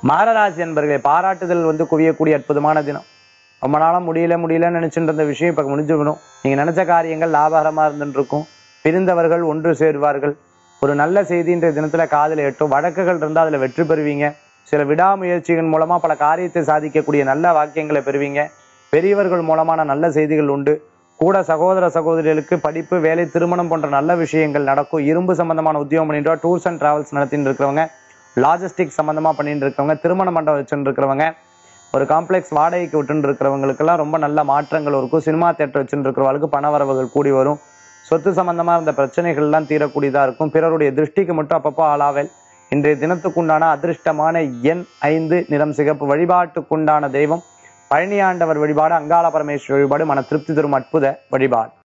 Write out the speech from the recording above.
மகராசி என்பர்களை பாராட்டுதல் வந்து குவியக்கூடிய அற்புதமான தினம் ரொம்ப நாளா முடியல முடியலன்னு நினைச்சுட்டு இருந்த விஷயம் இப்ப முடிஞ்சுக்கணும் நீங்க நினைச்ச காரியங்கள் லாபகரமா இருந்துட்டு இருக்கும் பிரிந்தவர்கள் ஒன்று சேருவார்கள் ஒரு நல்ல செய்தி இன்றைய தினத்துல காதல எட்டும் வழக்குகள் இருந்தா அதுல வெற்றி பெறுவீங்க சில விடாமுயற்சிகள் மூலமா பல காரியத்தை சாதிக்கக்கூடிய நல்ல வாக்கியங்களை பெறுவீங்க பெரியவர்கள் மூலமான நல்ல செய்திகள் உண்டு கூட சகோதர சகோதரிகளுக்கு படிப்பு வேலை திருமணம் போன்ற நல்ல விஷயங்கள் நடக்கும் இரும்பு சம்பந்தமான உத்தியோகம் பண்ணிட்டு டூர்ஸ் அண்ட் டிராவல்ஸ் நடத்திட்டு இருக்கிறவங்க லாஜிஸ்டிக் சம்பந்தமா பண்ணிட்டு இருக்கவங்க திருமண மண்டபம் வச்சுட்டு இருக்கிறவங்க ஒரு காம்ப்ளெக்ஸ் வாடகைக்கு விட்டுட்டு இருக்கிறவங்களுக்கெல்லாம் ரொம்ப நல்ல மாற்றங்கள் இருக்கும் சினிமா தேட்டர் வச்சுட்டு இருக்கிறவங்களுக்கு பண வரவுகள் கூடி வரும் சொத்து சம்பந்தமா இருந்த பிரச்சனைகள் எல்லாம் தீரக்கூடியதா இருக்கும் பிறருடைய திருஷ்டிக்கு மட்டும் அப்பப்போ ஆளாவல் இன்றைய தினத்துக்குண்டான அதிர்ஷ்டமான எண் ஐந்து நிறம் சிகப்பு வழிபாட்டுக்குண்டான தெய்வம் பழனியாண்டவர் வழிபாடு அங்காள பரமேஸ்வரர் வழிபாடு மன திருப்தி தரும் அற்புத வழிபாடு